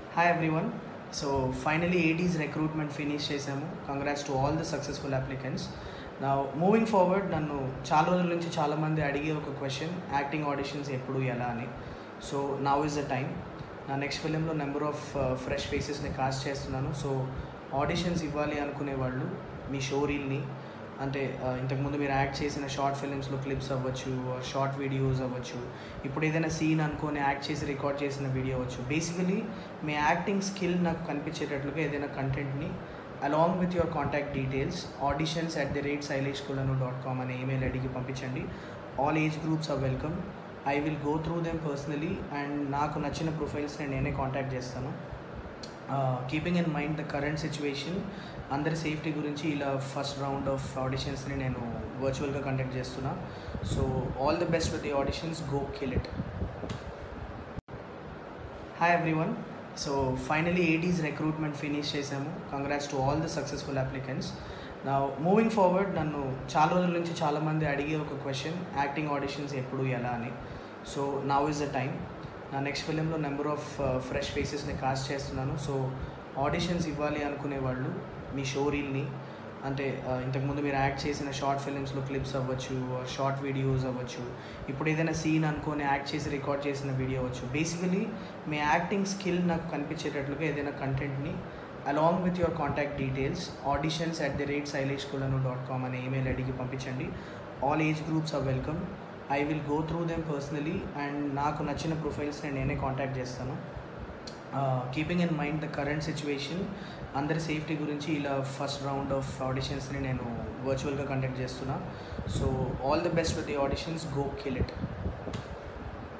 hi everyone so finally ATS recruitment finish చేసాము congrats to all the successful applicants నా moving forward నన్ను చాలా రోజుల నుంచి చాలామంది అడిగే ఒక క్వశ్చన్ యాక్టింగ్ ఆడిషన్స్ ఎప్పుడు ఎలా అని so now is the time నా నెక్స్ట్ ఫిలింలో నెంబర్ ఆఫ్ ఫ్రెష్ ఫేసెస్ని కాస్ట్ చేస్తున్నాను సో ఆడిషన్స్ ఇవ్వాలి అనుకునే వాళ్ళు మీ షో రీల్ని అంటే ఆ, ఇంతకుముందు మీరు యాక్ట్ చేసిన షార్ట్ ఫిలిమ్స్లో క్లిప్స్ అవ్వచ్చు షార్ట్ వీడియోస్ అవ్వచ్చు ఇప్పుడు ఏదైనా సీన్ అనుకొని యాక్ట్ చేసి రికార్డ్ చేసిన వీడియో అవ్వచ్చు బేసికలీ మీ యాక్టింగ్ స్కిల్ నాకు కనిపించేటట్లుగా ఏదైనా కంటెంట్ని along with your contact details auditions at the rate Shailesh Kolanu dot com అనే ఈమెయిల్ ఐడికి పంపించండి all age groups are welcome I will go through them personally and నాకు నచ్చిన ప్రొఫైల్స్ని నేనే కాంటాక్ట్ చేస్తాను keeping in mind the current situation అందరి safety గురించి ఇలా ఫస్ట్ రౌండ్ ఆఫ్ ఆడిషన్స్ని నేను వర్చువల్గా కండక్ట్ చేస్తున్నా so all the best with the auditions go kill it hi everyone so finally ATS recruitment finish చేసాము congrats to all the successful applicants నా moving forward నన్ను చాలా రోజుల నుంచి చాలామంది అడిగే ఒక క్వశ్చన్ యాక్టింగ్ ఆడిషన్స్ ఎప్పుడు ఎలా అని so now is the time నా నెక్స్ట్ ఫిలింలో నెంబర్ ఆఫ్ ఫ్రెష్ ఫేసెస్ని కాస్ట్ చేస్తున్నాను సో ఆడిషన్స్ ఇవ్వాలి అనుకునే వాళ్ళు మీ షో రీల్ని అంటే ఆ, ఇంతకుముందు మీరు యాక్ట్ చేసిన షార్ట్ ఫిలిమ్స్లో క్లిప్స్ అవ్వచ్చు షార్ట్ వీడియోస్ అవ్వచ్చు ఇప్పుడు ఏదైనా సీన్ అనుకొని యాక్ట్ చేసి రికార్డ్ చేసిన వీడియో అవ్వచ్చు బేసికలీ మీ యాక్టింగ్ స్కిల్ నాకు కనిపించేటట్లుగా ఏదైనా కంటెంట్ని along with your contact details auditions at the rate Shailesh Kolanu dot com అనే ఈమెయిల్ ఐడికి పంపించండి all age groups are welcome I will go through them personally and నాకు నచ్చిన ప్రొఫైల్స్ని నేనే కాంటాక్ట్ చేస్తాను keeping in mind the current situation అందరి safety గురించి ఇలా ఫస్ట్ రౌండ్ ఆఫ్ ఆడిషన్స్ని నేను వర్చువల్గా కండక్ట్ చేస్తున్నా so all the best with the auditions go kill it